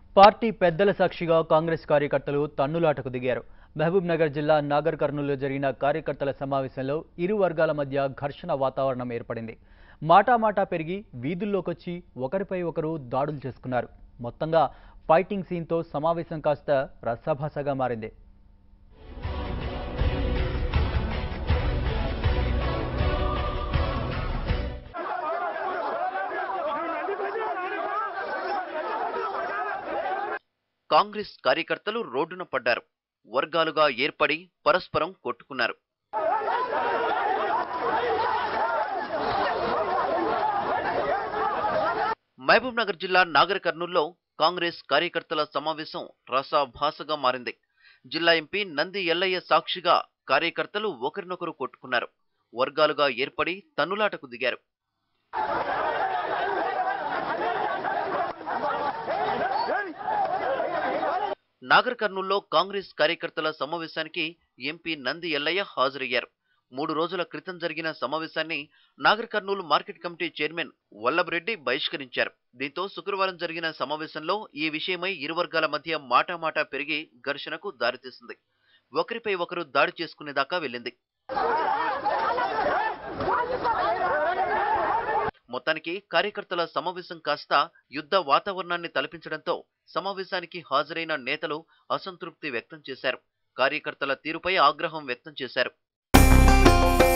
party పెద్దల సాక్షిగా కాంగ్రెస్ కార్యకర్తలు తన్నులాటకు దిగారు మహబూబ్ నగర్ జిల్లా నాగర్ కర్నూలులో జరిగిన కార్యకర్తల సమావేశంలో ఇరు వర్గాల మధ్య ఘర్షణ వాతావరణం ఏర్పడింది మాటామాటా పెరిగి వీధుల్లోకొచ్చి ఒకరిపై ఒకరు దాడులు చేసుకున్నారు మొత్తంగా ఫైటింగ్ సీన్తో సమావేశం కాస్త రసాభాసగా మారింది కాంగ్రెస్ కార్యకర్తలు రోడ్డున పడ్డారు వర్గాలుగా ఏర్పడి పరస్పరం కొట్టుకున్నారు మహబూబ్ నగర్ జిల్లా నాగర్ కర్నూల్లో కాంగ్రెస్ కార్యకర్తల సమావేశం రసాభాసగా మారింది జిల్లా ఎంపీ నంది ఎల్లయ్య సాక్షిగా కార్యకర్తలు ఒకరినొకరు కొట్టుకున్నారు వర్గాలుగా ఏర్పడి తన్నులాటకు దిగారు నాగర్ కర్నూల్లో కాంగ్రెస్ కార్యకర్తల సమావేశానికి ఎంపీ నంది ఎల్లయ్య హాజరయ్యారు మూడు రోజుల క్రితం జరిగిన సమావేశాన్ని Nagarkurnool market committee chairman Vallabhareddy బహిష్కరించారు దీంతో శుక్రవారం జరిగిన సమావేశంలో ఈ విషయమై ఇరు వర్గాల మధ్య మాటామాటా పెరిగి ఘర్షణకు దారితీసింది ఒకరిపై ఒకరు దాడి చేసుకునేదాకా వెళ్ళింది మొత్తానికి కార్యకర్తల సమావేశం కాస్త యుద్ధ వాతావరణాన్ని తలపించడంతో సమావేశానికి హాజరైన నేతలు అసంతృప్తి వ్యక్తం చేశారు కార్యకర్తల తీరుపై ఆగ్రహం వ్యక్తం చేశారు